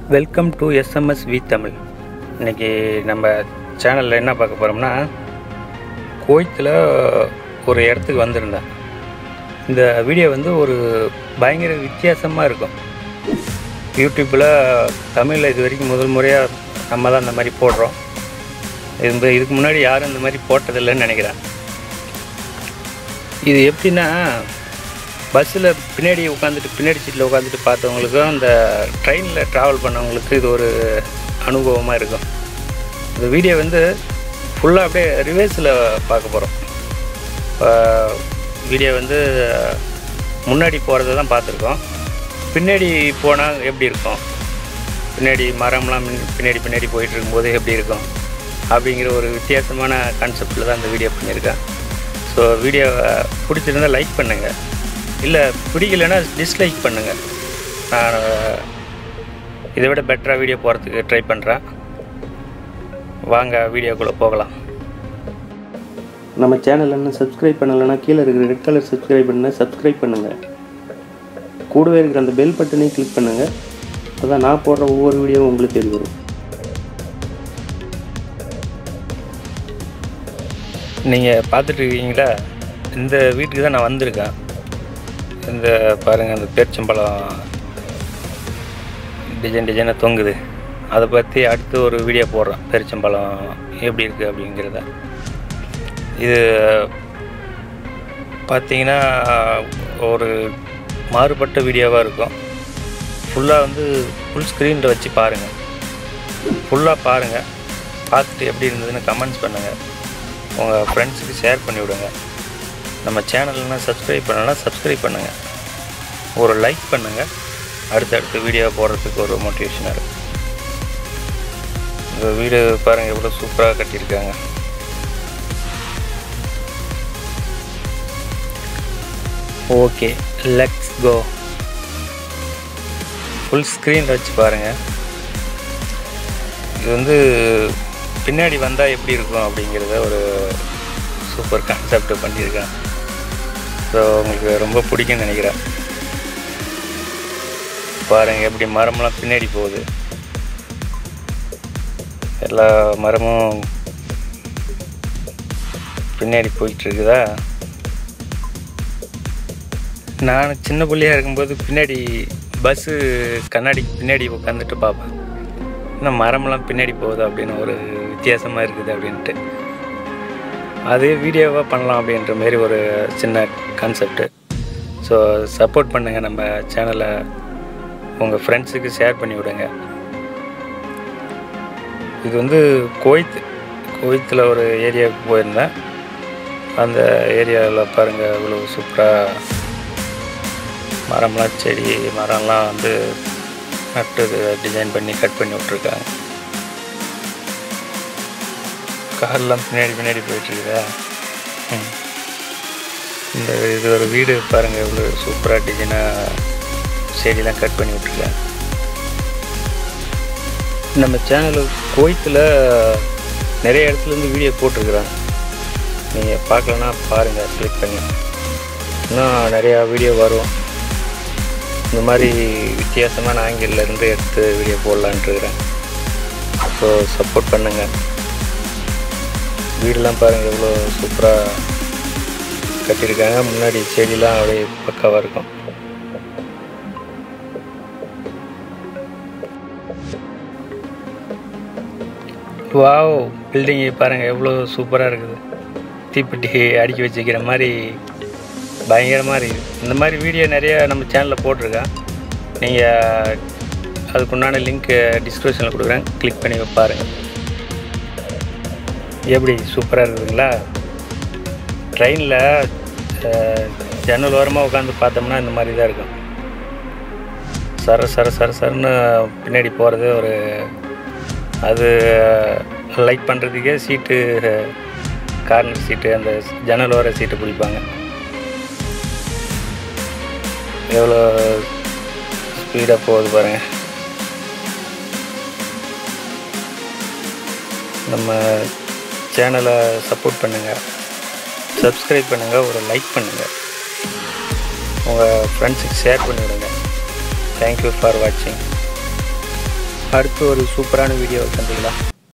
Welcome to SMS V Tamil இன்றைக்கி நம்ம சேனலில் என்ன பார்க்க போகிறோம்னா கோயத்தில் ஒரு இடத்துக்கு வந்திருந்தேன் இந்த வீடியோ வந்து ஒரு பயங்கர வித்தியாசமாக இருக்கும் யூடியூப்பில் தமிழில் இது வரைக்கும் முதல் முறையாக நம்ம தான் இந்த மாதிரி போடுறோம் இது இதுக்கு முன்னாடி யாரும் இந்த மாதிரி போட்டதில்லைன்னு நினைக்கிறேன் இது எப்படின்னா பஸ்ஸில் பின்னாடி உட்காந்துட்டு பின்னாடி சீட்டில் உட்காந்துட்டு பார்த்தவங்களுக்கும் அந்த ட்ரெயினில் ட்ராவல் பண்ணவங்களுக்கு இது ஒரு அனுபவமாக இருக்கும் இந்த வீடியோ வந்து ஃபுல்லாக அப்படியே ரிவேர்ஸில் பார்க்க போகிறோம் வீடியோ வந்து முன்னாடி போகிறத தான் பார்த்துருக்கோம் பின்னாடி போனால் எப்படி இருக்கும் பின்னாடி மரம்லாம் மின்- பின்னாடி பின்னாடி போயிட்டு இருக்கும்போது எப்படி இருக்கும் அப்படிங்கிற ஒரு வித்தியாசமான கான்செப்டில் தான் இந்த வீடியோ பண்ணியிருக்கேன் ஸோ வீடியோ பிடிச்சிருந்தா லைக் பண்ணுங்கள் இல்லை பிடிக்கலைன்னா டிஸ்லைக் பண்ணுங்கள் நான் இதை விட பெட்டராக வீடியோ போகிறதுக்கு ட்ரை பண்ணுறேன் வாங்க வீடியோக்குள்ளே போகலாம் நம்ம சேனல் இன்னும் சப்ஸ்கிரைப் பண்ணலைன்னா கீழே இருக்கிற ரெட் கலர் சப்ஸ்கிரைப் பண்ண சப்ஸ்கிரைப் பண்ணுங்கள் கூடவே இருக்கிற அந்த பெல் பட்டனையும் கிளிக் பண்ணுங்கள் அதான் நான் போடுற ஒவ்வொரு வீடியோவும் உங்களுக்கு தெரிய வரும் நீங்கள் பார்த்துட்டு இருக்கீங்களா இந்த வீட்டுக்கு தான் நான் வந்திருக்கேன் இந்த பாருங்கள் அந்த பேர்ச்சம்பழம் டிசைன் டிசைனாக தொங்குது அதை பற்றி அடுத்து ஒரு வீடியோ போடுறேன் பேரிச்சம்பழம் எப்படி இருக்குது அப்படிங்கிறத இது பார்த்தீங்கன்னா ஒரு மாறுபட்ட வீடியோவாக இருக்கும் ஃபுல்லாக வந்து ஃபுல் ஸ்க்ரீனில் வச்சு பாருங்கள் ஃபுல்லாக பாருங்கள் பார்த்துட்டு எப்படி இருந்ததுன்னு கமெண்ட்ஸ் பண்ணுங்கள் உங்கள் ஃப்ரெண்ட்ஸுக்கு ஷேர் பண்ணி விடுங்க நம்ம சேனல்னா சப்ஸ்கிரைப் பண்ணலாம் சப்ஸ்கிரைப் பண்ணுங்கள் ஒரு லைக் பண்ணுங்கள் அடுத்தடுத்த வீடியோ போடுறதுக்கு ஒரு மோட்டிவேஷனாக இருக்கும் இந்த வீடு பாருங்கள் எவ்வளோ சூப்பராக கட்டியிருக்காங்க okay let's go full screen வச்சு பாருங்கள் இது வந்து பின்னாடி வந்தால் எப்படி இருக்கும் அப்படிங்கிறத ஒரு சூப்பர் கான்செப்ட் பண்ணியிருக்கேன் ஸோ உங்களுக்கு ரொம்ப பிடிக்கும்னு நினைக்கிறேன் பாருங்கள் எப்படி மரம்லாம் பின்னாடி போகுது எல்லா மரமும் பின்னாடி போயிட்டு இருக்குதா நான் சின்ன பிள்ளையா இருக்கும்போது பின்னாடி பஸ்ஸு கண்ணாடிக்கு பின்னாடி உட்காந்துட்டு பார்ப்பேன் என்ன மரமெல்லாம் பின்னாடி போகுது அப்படின்னு ஒரு வித்தியாசமாக இருக்குது அப்படின்ட்டு அதே வீடியோவாக பண்ணலாம் அப்படின்ற மாதிரி ஒரு சின்ன கான்செப்ட்டு ஸோ சப்போர்ட் பண்ணுங்கள் நம்ம சேனலை உங்கள் ஃப்ரெண்ட்ஸுக்கு ஷேர் பண்ணி விடுங்க இது வந்து கோயத் கோயத்தில் ஒரு ஏரியாவுக்கு போயிருந்தேன் அந்த ஏரியாவில் பாருங்கள் இவ்வளோ சூப்பராக மரம்லாம் செடி மரம்லாம் வந்து நட்டு டிசைன் பண்ணி கட் பண்ணி விட்ருக்காங்க கார்லாம் பின்னாடி பின்னாடி போயிட்டுருக்குதா ம். இந்த இது ஒரு வீடு பாருங்கள் எவ்வளோ சூப்பராக டிசைனாக செடிலாம் கட் பண்ணி விட்ருக்காங்க நம்ம சேனல் கோயத்தில் நிறைய இடத்துலேருந்து வீடியோ போட்டிருக்குறாங்க நீங்கள் பார்க்கலன்னா பாருங்கள் கிளிக் பண்ணி இன்னும் நிறையா வீடியோ வரும் இந்த மாதிரி வித்தியாசமான ஆங்கிளில் இருந்து எடுத்து வீடியோ போடலான்ட்டு இருக்கிறேன் ஸோ சப்போர்ட் பண்ணுங்கள் வீடெல்லாம் பாருங்கள் எவ்வளோ சூப்பராக கட்டியிருக்காங்க முன்னாடி செடிலாம் அப்படியே பக்காவாக இருக்கும் வாவ் பில்டிங்கை பாருங்கள் எவ்வளோ சூப்பராக இருக்குது தீப்பெட்டி அடுக்கி வச்சுக்கிற மாதிரி பயங்கரமாக இருக்குது இந்த மாதிரி வீடியோ நிறைய நம்ம சேனலில் போட்டிருக்கேன் நீங்கள் அதுக்குண்டான லிங்க்கு டிஸ்கிரிப்ஷனில் கொடுக்குறேன் கிளிக் பண்ணி பாருங்கள் எப்படி சூப்பராக இருக்குதுங்களா ட்ரெயினில் ஜன்னல் ஓரமாக உட்காந்து பார்த்தோம்னா இந்த மாதிரி தான் இருக்கும் சர சர சர சரன்னு பின்னாடி போகிறது ஒரு அது லைக் பண்ணுறதுக்கே சீட்டு கார்னர் சீட்டு அந்த ஜன்னல் ஓர சீட்டு பிடிப்பாங்க எவ்வளோ ஸ்பீடாக போகுது பாருங்க நம்ம சேனலை சப்போர்ட் பண்ணுங்கள் சப்ஸ்கிரைப் பண்ணுங்கள் ஒரு லைக் பண்ணுங்கள் உங்கள் ஃப்ரெண்ட்ஸுக்கு ஷேர் பண்ணி விடுங்க தேங்க்யூ ஃபார் வாட்சிங் அடுத்து ஒரு சூப்பரான வீடியோவை சந்திக்கலாம்